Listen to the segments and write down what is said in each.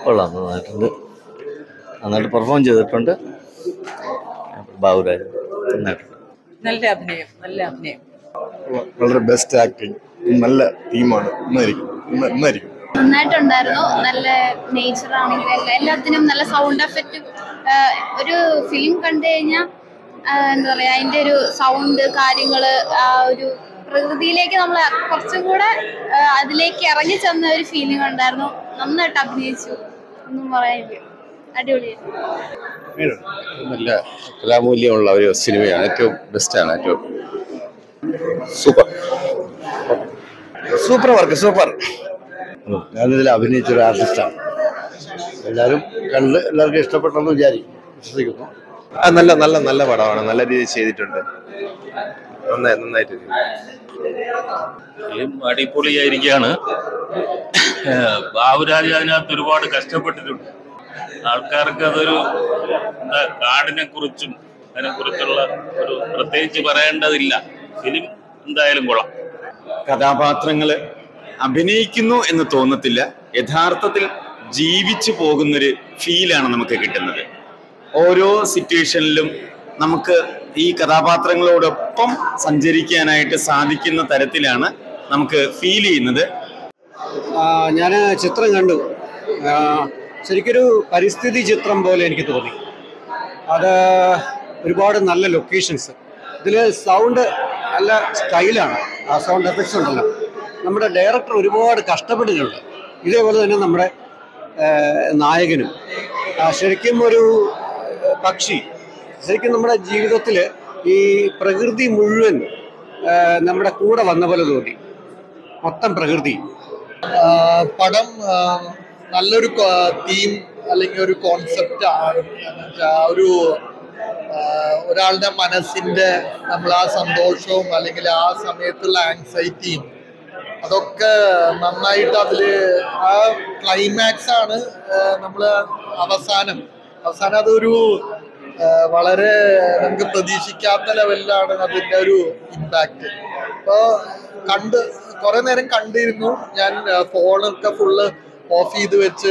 കൊള്ളാം നന്നായിട്ടുണ്ട് നന്നായിട്ട് പെർഫോം ചെയ്തിട്ടുണ്ട് ബാബുരാജ് നന്നായിട്ടുണ്ട് നല്ല അഭിനയം നല്ല അഭിനയം വളരെ ബെസ്റ്റ് ആക്ടിങ് നല്ല ടീമാണ് നന്നായിരിക്കും നന്ന- നന്നായിരിക്കും നന്നായിട്ടുണ്ടായിരുന്നു നല്ല നേച്ചർ ആണെങ്കിലും എല്ലാ- എല്ലാത്തിനും നല്ല സൗണ്ട് എഫക്റ്റ് ഒരു ഫിലിം കണ്ടു കഴിഞ്ഞാൽ എന്താ പറയാ അതിന്റെ ഒരു സൗണ്ട് കാര്യങ്ങള് ആ ഒരു പ്രകൃതിയിലേക്ക് നമ്മൾ കുറച്ചും കൂടെ ആ, അതിലേക്ക് ഇറങ്ങി ചെന്ന ഒരു ഫീലിംഗ് ഉണ്ടായിരുന്നു നന്നായിട്ട് അഭിനയിച്ചു ഒന്നും പറയാനില്ല അടിപൊളിയായിരുന്നു നല്ല കലാമൂല്യമുള്ള ഒരു സിനിമയാണ് ഏറ്റവും ബെസ്റ്റാണ് ഏറ്റവും സൂപ്പർ സൂപ്പർ വർക്ക് സൂപ്പർ ഞാനിതിൽ അഭിനയിച്ച ഒരു ആർട്ടിസ്റ്റാണ് എല്ലാവരും കണ്ട് എല്ലാവർക്കും ഇഷ്ടപ്പെട്ടെന്ന് വിചാരിക്കും വിശ്വസിക്കുന്നു ആ നല്ല നല്ല നല്ല പടമാണ് നല്ല രീതിയിൽ ചെയ്തിട്ടുണ്ട് നന്നായി നന്നായിട്ട് ചെയ്തു. ഫിലിം അടിപൊളിയായിരിക്കുകയാണ് ഏഹ് ബാബുരാജ് അതിനകത്ത് ഒരുപാട് കഷ്ടപ്പെട്ടിട്ടുണ്ട് ആൾക്കാർക്ക് അതൊരു എന്താ കാടിനെ കുറിച്ചും അതിനെ കുറിച്ചുള്ള ഒരു പ്രത്യേകിച്ച് പറയേണ്ടതില്ല ഫിലിം എന്തായാലും കൊള്ളാം കഥാപാത്രങ്ങള് അഭിനയിക്കുന്നു എന്ന് തോന്നത്തില്ല യഥാർത്ഥത്തിൽ ജീവിച്ചു പോകുന്നൊരു ഫീലാണ് നമുക്ക് കിട്ടുന്നത് ഓരോ സിറ്റുവേഷനിലും നമുക്ക് ഈ കഥാപാത്രങ്ങളോടൊപ്പം സഞ്ചരിക്കാനായിട്ട് സാധിക്കുന്ന തരത്തിലാണ് നമുക്ക് ഫീൽ ചെയ്യുന്നത് ഞാൻ ചിത്രം കണ്ടു ആ, ശരിക്കൊരു പരിസ്ഥിതി ചിത്രം പോലെ എനിക്ക് തോന്നി അത് ഒരുപാട് നല്ല ലൊക്കേഷൻസ് ഇതിൽ സൗണ്ട് നല്ല സ്റ്റൈലാണ് ആ സൗണ്ട് എഫക്ട്സ് ഉണ്ടല്ലോ നമ്മുടെ ഡയറക്ടർ ഒരുപാട് കഷ്ടപ്പെട്ടിട്ടുണ്ട് ഇതേപോലെ തന്നെ നമ്മുടെ ആ, നായകനും ആ, ശരിക്കും ഒരു ആ, പക്ഷി ശരിക്കും നമ്മുടെ ജീവിതത്തിൽ ഈ പ്രകൃതി മുഴുവൻ ആ, നമ്മുടെ കൂടെ വന്ന പോലെ തോന്നി മൊത്തം പ്രകൃതി ആ, പടം ആ, നല്ലൊരു തീം അല്ലെങ്കിൽ ഒരു കോൺസെപ്റ്റ് ആണ് എന്നുവെച്ചാ ആ ഒരു ആ, ഒരാളുടെ മനസ്സിന്റെ നമ്മൾ ആ സന്തോഷവും അല്ലെങ്കിൽ ആ സമയത്തുള്ള ആങ്സൈറ്റിയും അതൊക്കെ നന്നായിട്ട് അതില് ആ ക്ലൈമാക്സ് ആണ് നമ്മൾ അവസാനം അവസാനം അതൊരു ആ, വളരെ നമുക്ക് പ്രതീക്ഷിക്കാത്ത ലെവലിലാണ് അതിന്റെ ഒരു ഇമ്പാക്റ്റ് അപ്പോ കണ്ട് കുറെ നേരം കണ്ടിരുന്നു ഞാൻ ഫോണൊക്കെ ഫുള്ള് ഓഫ് ചെയ്ത് വെച്ച്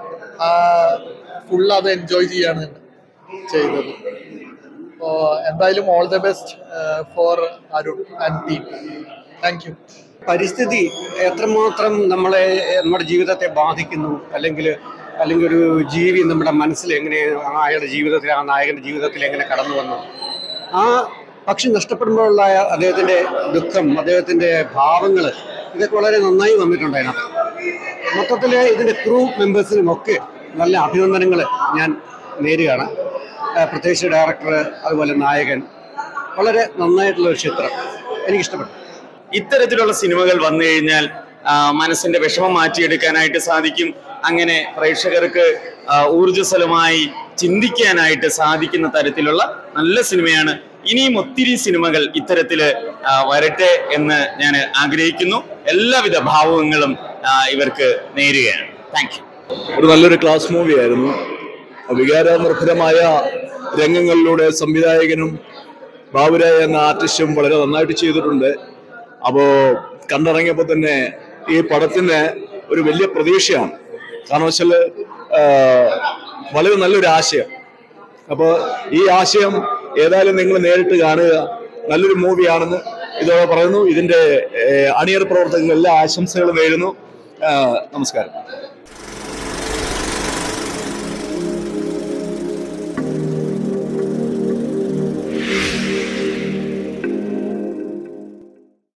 ഫുൾ അത് എൻജോയ് ചെയ്യാണ് ചെയ്തത് അപ്പോ എന്തായാലും all the best for Arun and team thank you പരിസ്ഥിതി എത്രമാത്രം നമ്മളെ നമ്മുടെ ജീവിതത്തെ ബാധിക്കുന്നു അല്ലെങ്കിൽ അല്ലെങ്കിൽ ഒരു ജീവി നമ്മുടെ മനസ്സിൽ എങ്ങനെ ആ അയാളുടെ ജീവിതത്തിൽ ആ നായകന്റെ ജീവിതത്തിൽ എങ്ങനെ കടന്നു വന്നു ആ പക്ഷി നഷ്ടപ്പെടുമ്പോഴുള്ള അദ്ദേഹത്തിന്റെ ദുഃഖം അദ്ദേഹത്തിന്റെ ഭാവങ്ങൾ ഇതൊക്കെ വളരെ നന്നായി വന്നിട്ടുണ്ട് അതിനകത്ത് മൊത്തത്തിൽ ഇതിന്റെ ക്രൂ മെമ്പേഴ്സിനും ഒക്കെ നല്ല അഭിനന്ദനങ്ങൾ ഞാൻ നേരുകയാണ് ആ, പ്രത്യേകിച്ച് ഡയറക്ടർ അതുപോലെ നായകൻ വളരെ നന്നായിട്ടുള്ള ഒരു ചിത്രം എനിക്കിഷ്ടപ്പെട്ടു ഇത്തരത്തിലുള്ള സിനിമകൾ വന്നു കഴിഞ്ഞാൽ ആ, മനസ്സിന്റെ വിഷമം മാറ്റിയെടുക്കാനായിട്ട് സാധിക്കും അങ്ങനെ പ്രേക്ഷകർക്ക് ആ, ഊർജ്ജസ്വലമായി ചിന്തിക്കാനായിട്ട് സാധിക്കുന്ന തരത്തിലുള്ള നല്ല സിനിമയാണ് ഇനിയും ഒത്തിരി സിനിമകൾ ഇത്തരത്തില് ആ, വരട്ടെ എന്ന് ഞാൻ ആഗ്രഹിക്കുന്നു എല്ലാവിധ ഭാവുകങ്ങളും ആ, ഇവർക്ക് നേരുകയാണ് താങ്ക് യു ഒരു നല്ലൊരു ക്ലാസ് മൂവി ആയിരുന്നു വികാരനിർഭരമായ രംഗങ്ങളിലൂടെ സംവിധായകനും ബാബുരായ എന്ന ആർട്ടിസ്റ്റും വളരെ നന്നായിട്ട് ചെയ്തിട്ടുണ്ട് അപ്പോൾ കണ്ടിറങ്ങിയപ്പോൾ തന്നെ ഈ പടത്തിന് ഒരു വലിയ പ്രതീക്ഷയാണ് കാരണം വെച്ചാൽ വളരെ നല്ലൊരു ആശയം അപ്പോൾ ഈ ആശയം ഏതായാലും നിങ്ങൾ നേരിട്ട് കാണുക നല്ലൊരു മൂവിയാണെന്ന് ഇതോടെ പറയുന്നു ഇതിന്റെ ഏഹ്, അണിയർ പ്രവർത്തകർക്ക് എല്ലാ ആശംസകളും നേരുന്നു ആ, നമസ്കാരം